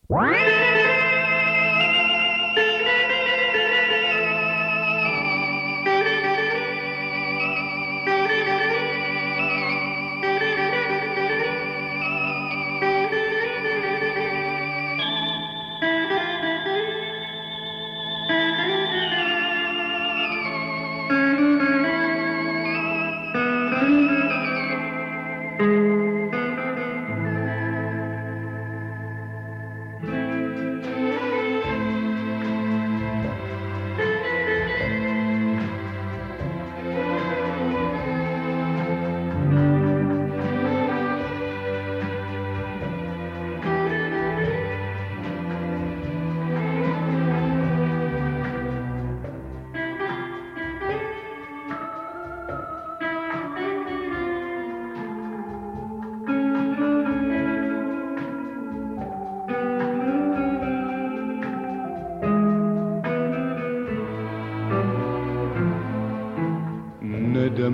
ندم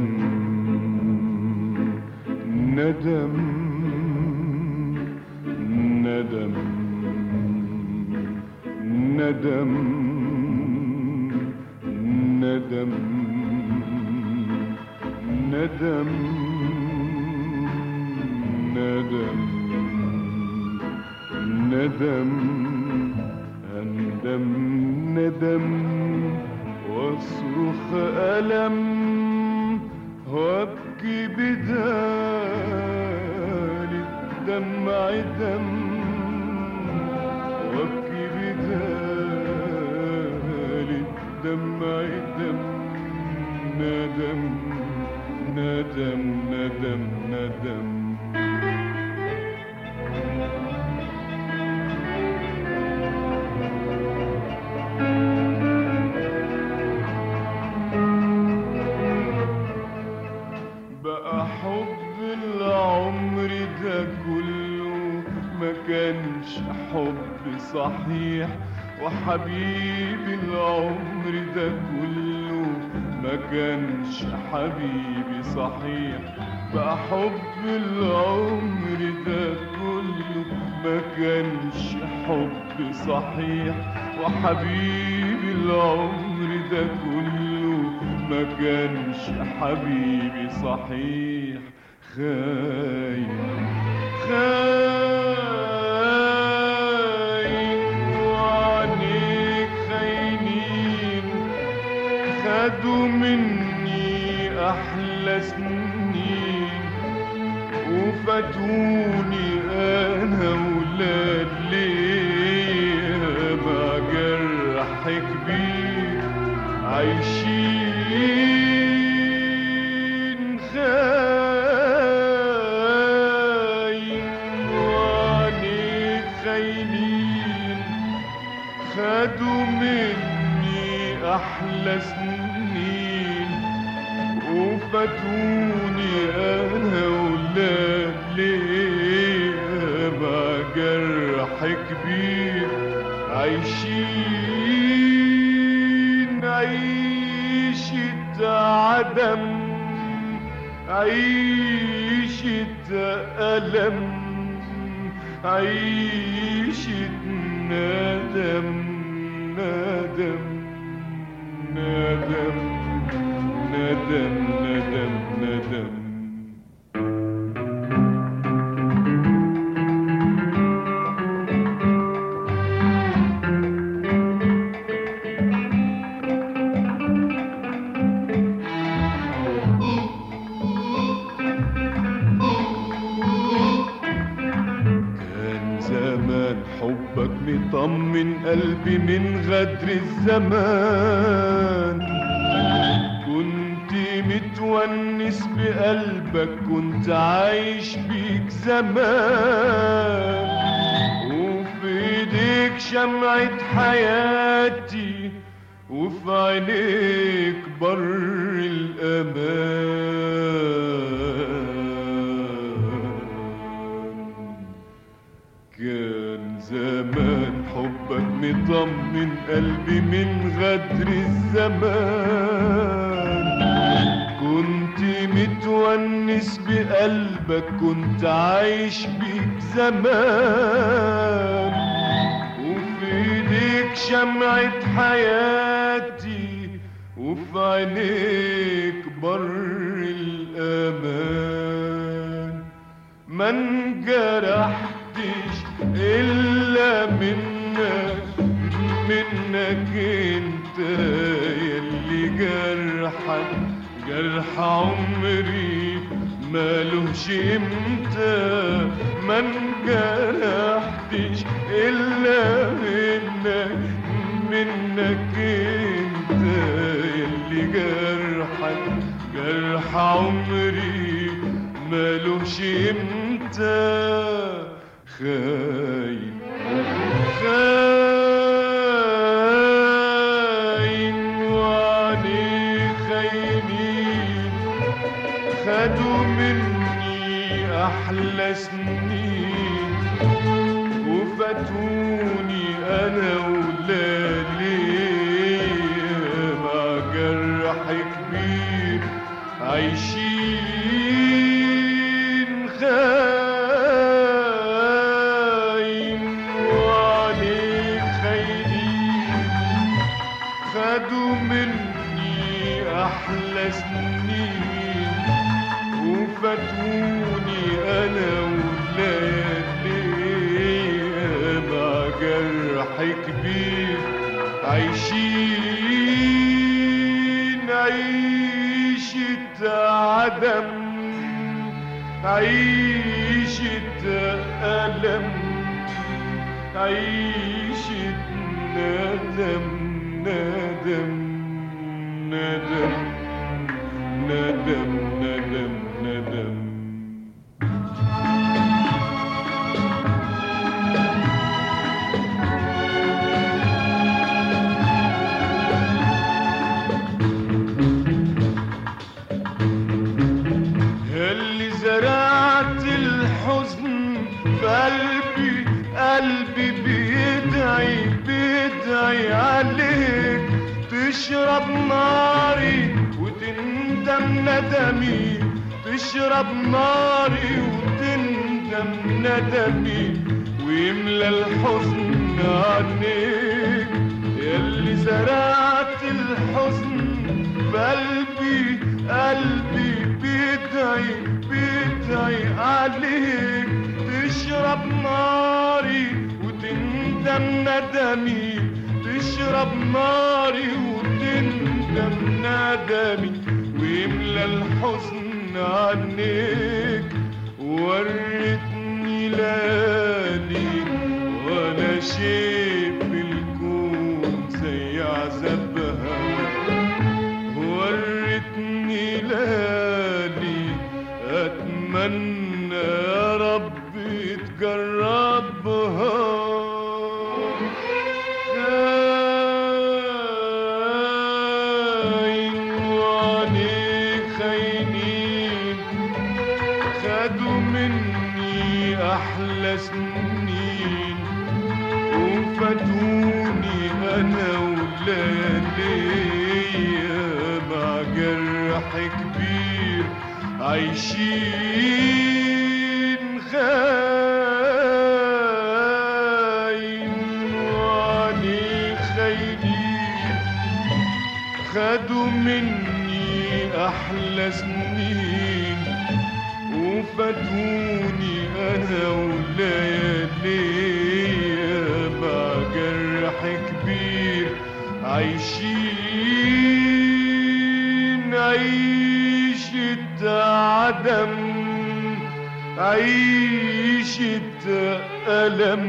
ندم ندم ندم ندم ندم ندم ندم أندم ندم واصرخ ألم وابكي بدال الدمع دم وابكي بدال الدمع دم ندم ندم ندم ندم بقى حب العمر ده كله ما كانش حب صحيح وحبيب العمر ده كله ما كانش حبيبي صحيح بقى حب العمر ده كله ما كانش حب صحيح وحبيبي العمر ده كله ما كانش حبيبي صحيح خاين خاين وعينيك خاينين خدوا مني أحلى سنين وفاتوني أنا ولاد ليه مع جرح كبير عايشين خاين وعينيك خاينين خدوا مني أحلى سنين وفاتوني أنا ولاد ليه مع جرح كبير عايشين عيشة عدم عيشة ألم عيشة ندم ندم ندم ندم ندم ندم كان زمان حبك مطمن قلبي من غدر الزمان كنت متونس بقلبك كنت عايش بيك زمان وفي ايديك شمعة حياتي وفي عينيك بر الأمان كان زمان حبك مطمن قلبي من غدر الزمان كنت متونس بقلبك كنت عايش بيك زمان شمعة حياتي وفي عينيك بر الأمان ما انجرحتش إلا منك منك انت يلي جرحك جرح عمري مالوش امتى ما انجرحتش الا منك منك انت يلي جرحك جرح عمري مالوش امتى خاين خاين وعليه خاينين خدوا مني احلى سنين وفاتوني انا ولالي مع جرح كبير عايشين خاين وعليه خاينين خدوا مني احلى سنين وفاتوني انا ولادي مع جرح كبير عايشين عيشة عدم عيشة ألم عيشة ندم ندم ندم ندم ندم ندم اللي زرعت الحزن في قلبي قلبي بيدعي بيدعي عليك تشرب ناري وتندم ندمي تشرب ناري وتندم ندمي ويملى الحزن عنيك يلي زرعت الحزن في قلبي قلبي بيدعي بيدعي عليك تشرب ناري وتندم ندمي تشرب ناري وتندم ندمي ويملى الحزن عنيك ورتني ليالي ولا شيء في الكون زي عذابها ورتني ليالي اتمنى يا رب تجربها خاين وعليك خاينين خدوا مني احلى سنين وفاتوني انا ولادي مع جرح كبير عايشين خاين وعليه خاينين خدوا مني احلى سنين وفاتوني انا وليالي مع جرح كبير عايشين عيشة عدم عيشة ألم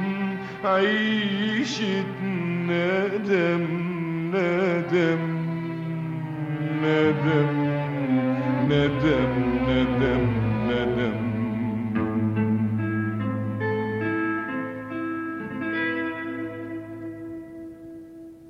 عيشة ندم ندم ندم ندم ندم